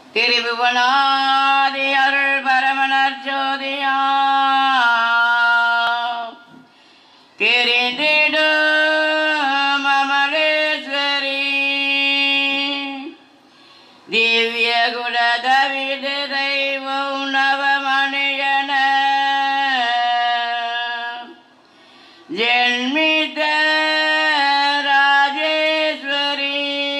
திருபுவனாதி அருள் பரமணர் ஜோதியா தெரிந்திடும் அமலேஸ்வரி திவ்ய குல தவிடு தெய்வம் நவமணியன ஜென்மித ராஜேஸ்வரி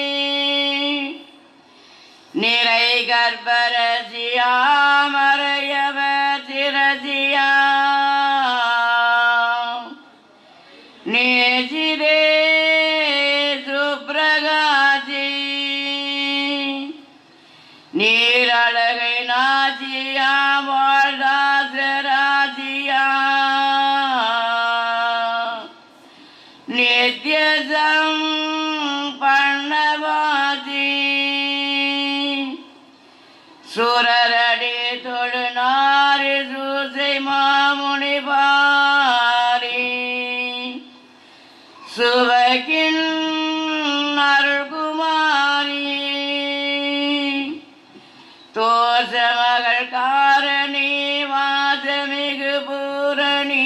நிறை கர்ப்பரசியா மறையவர் சிரசியா நேசிரே சுப்ரகாசி நீரழகை நாச்சியா வாழ்தாசராசியா நித்யசம் பண்ணவாசி சுரரடி தொழுநாரி சூசை மாமுனி பாரி சுவகின் அருள்குமாரி தோச மகள் காரணி வாசமிகு பூரணி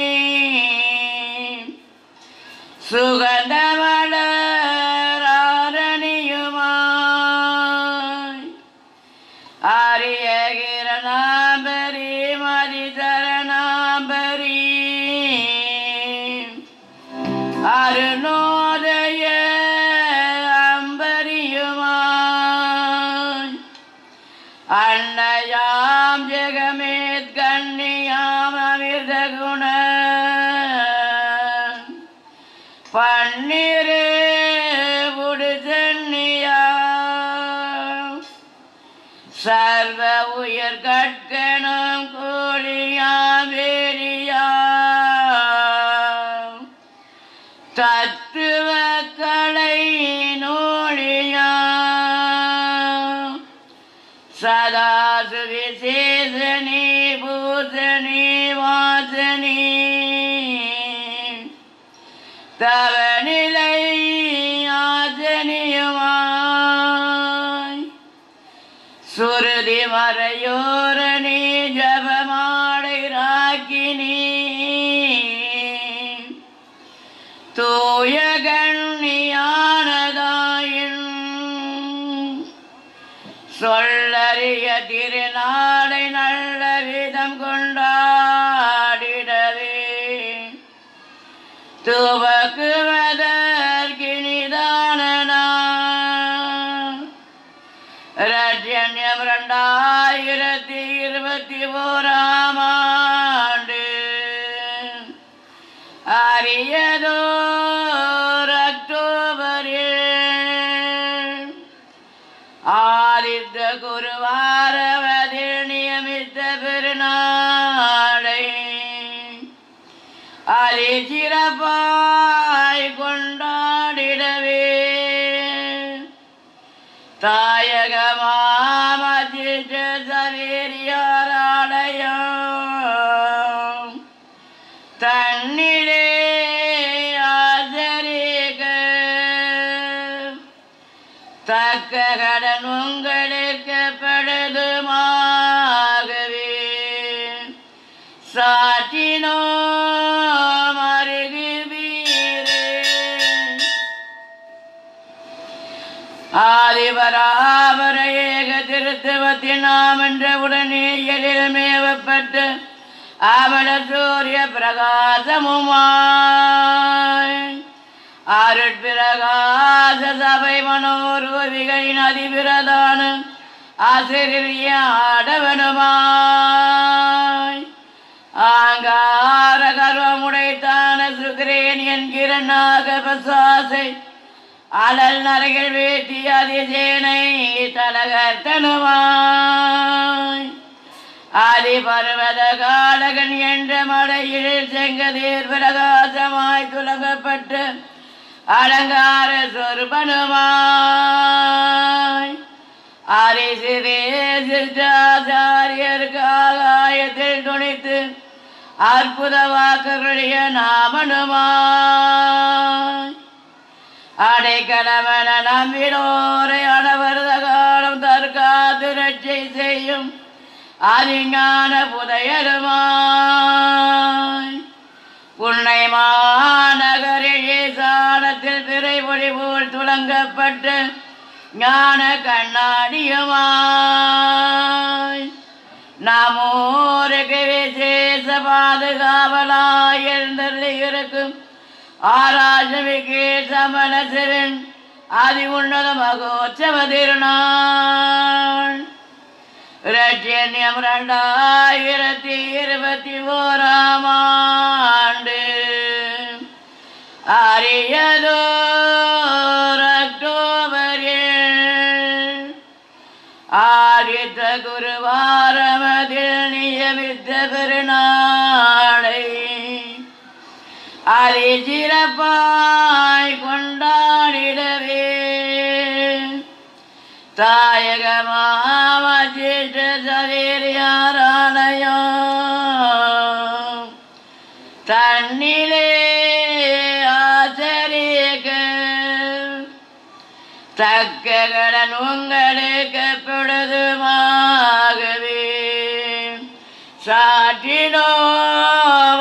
சுகந்தமலராரணியுமாய் ஆரிய கிரணாம்பரி மதிசரணாம்பரி அருணோதய அம்பரியுமாய் அன்னையாம் ஜெகமேத் கண்ணியாம் அமிர்த குண பன்னிரு உடுசன்னியா சர்வ உயர் கட்கணம் கோழியா வேலியா தத்துவ கலை நோழியா சதா சுவிசேஷனி பூசணி வாசனி தவ நிலை ஆசனியுமாய் சுருதி மறையோரணி ஜபமாடை ராக்கினி தூய கண்ணியானதாயின் சொல்லறிய திருநாளை நல்ல விதம் கொண்டாடிடவே துவக்குவதற்கினிதானனா ரஜன்யம் ரெண்டாயிரத்தி இருபத்தி ஓராம் ஆண்டு அரியதோர் அக்டோபரில் ஆதித்த குருவாரவதில் நியமித்த பெருநாளை அதை சிறப்பாய் கொண்டாடிடவே தாயகமாமதித்த சவேரியாராலயம் தன்னிலே ஆசரிக தக்க கடன் உங்களுக்கு படுதுமாகவே சாற்றினோ மருகுவீரே ஆதிபராபர ஏக திருத்துவத்தின் நாம் என்ற உடனே எழில் மேவப்பட்டு அவள சூரிய பிரகாசமுமாய் அருட்பிரகாச சபை மனோரூபிகளின் அதிபிரதான ஆசிரிய ஆடவனுமாய் ஆங்கார கர்வமுடைத்தான சுகிரேன் என்கிற நாகபசாசை அலல் நரைகள் வேட்டி அதிசேனை தலகர்த்தனுமாய் ஆதி பர்வத காலகன் என்ற மலையில் செங்கதீர் பிரகாசமாய் துலகப்பட்டு அலங்கார சொருபனுமாய் அரிசிதே சிற்றாச்சாரியருக்கு ஆகாயத்தில் துணித்து அற்புத வாக்குகளுடைய நாமனுமாய் அடைக்கலமென நம்பினோரை அடவருத காலம் தற்காத்து வந்து ரட்சை செய்யும் அதிஞான புதையருமாய் உன்னை மாநகரிலே சாணத்தில் பிறை ஒளி போல் துளங்கப்பட்டு ஞான கண்ணாடியுமாய் நமோருக்கு விசேஷ பாதுகாவலாய் எழுந்தருளி இருக்கும் ஆராஜமிக்கு சமண சிவன் அதி உன்னத மகோற்சவ திருநாள் ரட்சண்யம் ரெண்டாயிரத்தி இருபத்தி ஓராம் ஆண்டு அரியதோர் அக்டோபரில் ஆதித்த குருவாரமதில் நியமித்த பெருநாளை அதை சிறப்பாய் கொண்டாடிடவே தாயகமாவஜிட்ட சவேரியாராலயோ தன்னிலே ஆச்சரியக்க தக்க கடன் உங்களுக்கு பொழுதுமாகவே சாற்றினோம்